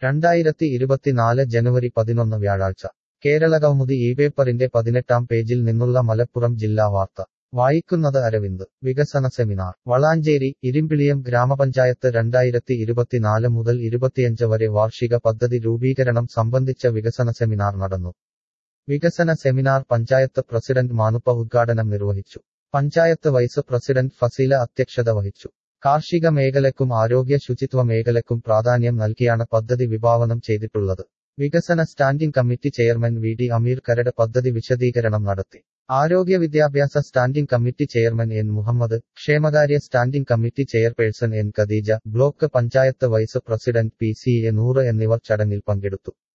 രണ്ടായിരത്തി ഇരുപത്തിനാല് ജനുവരി പതിനൊന്ന് വ്യാഴാഴ്ച കേരളകൗമുദി ഈ പേപ്പറിന്റെ പതിനെട്ടാം പേജിൽ നിന്നുള്ള മലപ്പുറം ജില്ലാ വാർത്ത വായിക്കുന്നത് അരവിന്ദ് വികസന സെമിനാർ വളാഞ്ചേരി ഇരിമ്പിളിയം ഗ്രാമപഞ്ചായത്ത് രണ്ടായിരത്തി ഇരുപത്തിനാല് മുതൽ ഇരുപത്തിയഞ്ച് വരെ വാർഷിക പദ്ധതി രൂപീകരണം സംബന്ധിച്ച വികസന സെമിനാർ നടന്നു വികസന സെമിനാർ പഞ്ചായത്ത് പ്രസിഡന്റ് മാനുപ്പ ഉദ്ഘാടനം നിർവഹിച്ചു പഞ്ചായത്ത് വൈസ് പ്രസിഡന്റ് ഫസീല അധ്യക്ഷത വഹിച്ചു കാർഷിക മേഖലക്കും ആരോഗ്യ ശുചിത്വ മേഖലക്കും പ്രാധാന്യം നൽകിയാണ് പദ്ധതി വിഭാവനം ചെയ്തിട്ടുള്ളത് വികസന standing committee chairman V D Ameer കരട് പദ്ധതി വിശദീകരണം നടത്തി ആരോഗ്യ വിദ്യാഭ്യാസ standing committee chairman N Muhammad ക്ഷേമകാര്യ standing committee chairperson N Khadeeja block panchayat vice president P C A നൂറ് എന്നിവർ ചടങ്ങിൽ പങ്കെടുത്തു